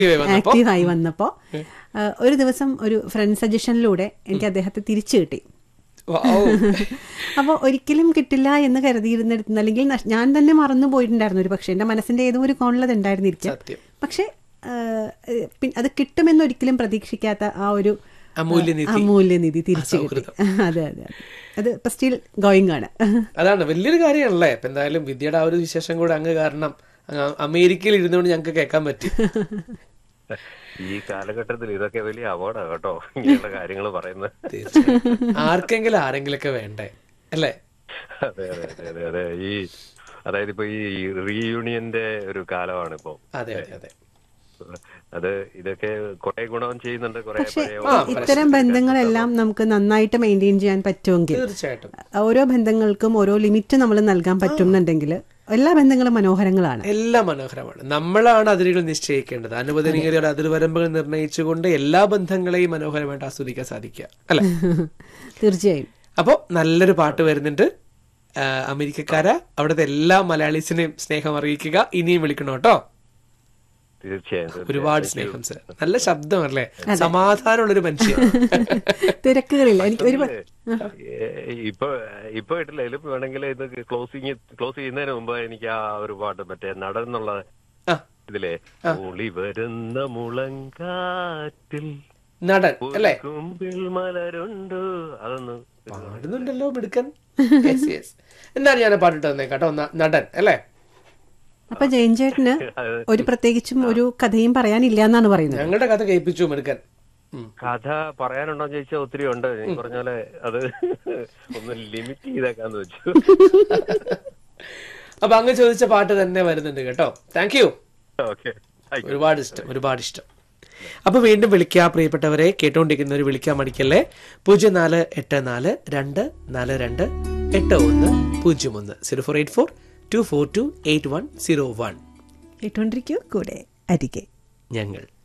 വന്നപ്പോ ആക്റ്റീവായി വന്നപ്പോൾ ഒരു ദിവസം ഒരു ഫ്രണ്ട് സജഷനിലൂടെ എനിക്ക് അദ്ദേഹത്തെ തിരിച്ചു കിട്ടി വൗ. അപ്പോൾ ഒരിക്കലും കിട്ടില്ല എന്ന് കരുതിയിരുന്നിടത്ത് അല്ലെങ്കിൽ നഷ്- ഞാൻ തന്നെ മറന്നു പോയിട്ടുണ്ടായിരുന്നു ഒരു പക്ഷേ എൻ്റെ മനസ്സിൻ്റെ ഏതോ ഒരു കോണിലത് ഉണ്ടായിരുന്നിരിക്കാം സത്യം പക്ഷെ പിൻ- അത് കിട്ടുമെന്ന് ഒരിക്കലും പ്രതീക്ഷിക്കാത്ത ആ ഒരു അമൂല്യനിധി. അമൂല്യനിധി തിരിച്ചു കിട്ടി സൗഹൃദം. അതെ അതെ അതെ അത് ഇപ്പൊ സ്റ്റിൽ ഗോയിങ് ആണ് അതാണ് വലിയൊരു കാര്യമാണല്ലേ ഇപ്പൊ എന്തായാലും വിദ്യയുടെ ആ ഒരു വിശേഷം കൂടെ അങ്ങ് കാരണം അങ്ങ് അമേരിക്കയിൽ ഇരുന്നുകൊണ്ട് ഞങ്ങൾക്ക് കേൾക്കാൻ പറ്റി ഈ കാലഘട്ടത്തിൽ ഇതൊക്കെ വലിയ അപകടം കേട്ടോ ഇങ്ങനെയുള്ള കാര്യങ്ങൾ പറയുന്നത് തീർച്ചയായും ആർക്കെങ്കിലും ആരെങ്കിലൊക്കെ വേണ്ടേ അല്ലേ അതെ അതെ അതെ അതെ അതെ ഈ അതായത് ഇപ്പൊ ഈ റീയൂണിയന്റെ ഒരു കാലമാണ് ഇപ്പൊ അതെ അതെ അതെ അത് ഇതൊക്കെ കുറെ ഗുണം ചെയ്യുന്നുണ്ട് കുറെ പക്ഷെ പഴയ ആ, ഇത്തരം ബന്ധങ്ങളെല്ലാം നമുക്ക് നന്നായിട്ട് മെയിൻറ്റെയിൻ ചെയ്യാൻ പറ്റുമെങ്കിൽ തീർച്ചയായിട്ടും ഓരോ ബന്ധങ്ങൾക്കും ഓരോ ലിമിറ്റ് നമ്മൾ നൽകാൻ പറ്റുന്നുണ്ടെങ്കിൽ എല്ലാ ബന്ധങ്ങളും മനോഹരങ്ങളാണ് എല്ലാം മനോഹരമാണ് നമ്മളാണ് അതിരുകൾ നിശ്ചയിക്കേണ്ടത് അനുവദനീയതയുടെ അതിർവരമ്പുകൾ നിർണ്ണയിച്ചുകൊണ്ട് എല്ലാ ബന്ധങ്ങളെയും മനോഹരമായിട്ട് ആസ്വദിക്കാൻ സാധിക്കുക അല്ലെ തീർച്ചയായും അപ്പോൾ നല്ലൊരു പാട്ട് വരുന്നുണ്ട് ആ, അമേരിക്കക്കാര അവിടുത്തെ എല്ലാ മലയാളീസിനെയും സ്നേഹം അറിയിക്കുക ഇനിയും വിളിക്കണം കേട്ടോ തീർച്ചയായും തീർച്ചയായും. ഒരുപാട് സ്നേഹം സർ നല്ല ശബ്ദമല്ലേ സമാധാനമുള്ളൊരു മനുഷ്യൻ തിരക്കുകളില്ല എനിക്ക് ഒരു ഏ, ഇപ്പൊ ഇപ്പൊ ഇട്ടില്ലെങ്കിലും വേണമെങ്കിൽ ഇത് ക്ലോസിങ് ക്ലോസ് ചെയ്യുന്നതിന് മുമ്പ് എനിക്ക് ആ ഒരു പാട്ട് മറ്റേ നടൻ എന്നുള്ള ആ, ഇതിലെ ഒളി വരുന്ന മുളങ്കാറ്റിൽ നടൻ അല്ലേ കുമ്പിൽ മലരുണ്ട് അതൊന്ന് പാടുന്നുണ്ടല്ലോ മിടുക്കൻ യെസ് യെസ് എന്താണ് ഞാൻ ആ പാട്ടിട്ട് തന്നെ കേട്ടോ ന- നടൻ അല്ലേ അപ്പൊ ജയൻ ചേട്ടന് ഒരു പ്രത്യേകിച്ചും ഒരു കഥയും പറയാനില്ല എന്നാണ് പറയുന്നത് ഞങ്ങളുടെ കഥ കേൾപ്പിച്ചു മിടുക്കൻ ഉം. കഥ പറയാനുണ്ടോ എന്ന് ചോദിച്ചാൽ ഒത്തിരി ഉണ്ട് ഈ പറഞ്ഞ പോലെ അത് ഒന്ന് ലിമിറ്റ് ചെയ്തേക്കാന്ന് വെച്ചു അപ്പൊ അങ്ങ് ചോദിച്ച പാട്ട് തന്നെ വരുന്നുണ്ട് കേട്ടോ താങ്ക് യു ഓക്കെ ഒരുപാട് ഇഷ്ടം ഒരുപാട് ഇഷ്ടം അപ്പൊ വീണ്ടും വിളിക്കുക പ്രിയപ്പെട്ടവരെ കേട്ടോണ്ടിരിക്കുന്നവർ വിളിക്കാൻ മടിക്കല്ലേ പൂജ്യം നാല് എട്ട് നാല് രണ്ട് നാല് രണ്ട് എട്ട് ഒന്ന് പൂജ്യം ഒന്ന് zero four eight four two four two eight one zero one കേട്ടോണ്ടിരിക്കൂ കൂടെ അരികെ ഞങ്ങൾ